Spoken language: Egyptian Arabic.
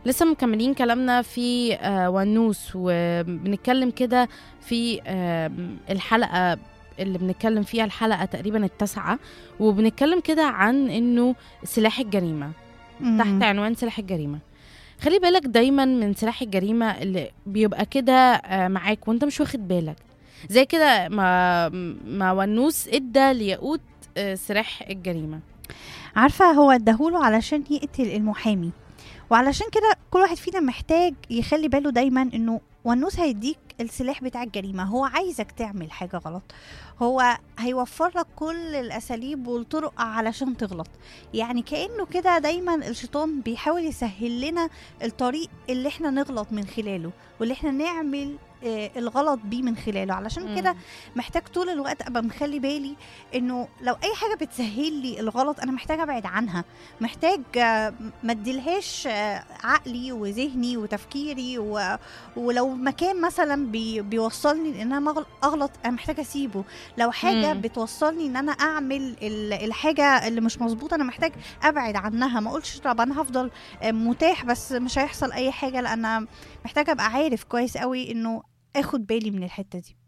لسه مكملين كلامنا في آه، ونوس وبنتكلم كده في آه، الحلقة اللي بنتكلم فيها الحلقة تقريبا التاسعة وبنتكلم كده عن انه سلاح الجريمة تحت مم. عنوان سلاح الجريمة خلي بالك دايما من سلاح الجريمة اللي بيبقى كده آه، معاك وانت مش واخد بالك زي كده ما ما ونوس ادى لياقوت آه، سلاح الجريمة عارفه هو اداهوله علشان يقتل المحامي وعلشان كده كل واحد فينا محتاج يخلي باله دايما انه والنوس هيديك السلاح بتاع الجريمه هو عايزك تعمل حاجه غلط هو هيوفر لك كل الاساليب والطرق علشان تغلط يعني كانه كده دايما الشيطان بيحاول يسهل لنا الطريق اللي احنا نغلط من خلاله واللي احنا نعمل آه، الغلط بيه من خلاله علشان كده محتاج طول الوقت ابقى مخلي بالي انه لو اي حاجه بتسهل لي الغلط انا محتاج ابعد عنها محتاج آه، ما اديلهاش آه، عقلي وذهني وتفكيري و... ولو مكان مثلا بي... بيوصلني ان انا مغل- اغلط انا محتاج اسيبه لو حاجه مم. بتوصلني ان انا اعمل ال- الحاجه اللي مش مظبوطه انا محتاج ابعد عنها ما اقولش طب انا هفضل آه، متاح بس مش هيحصل اي حاجه لان محتاجه ابقى عارف كويس قوي انه اخد بالي من الحته دي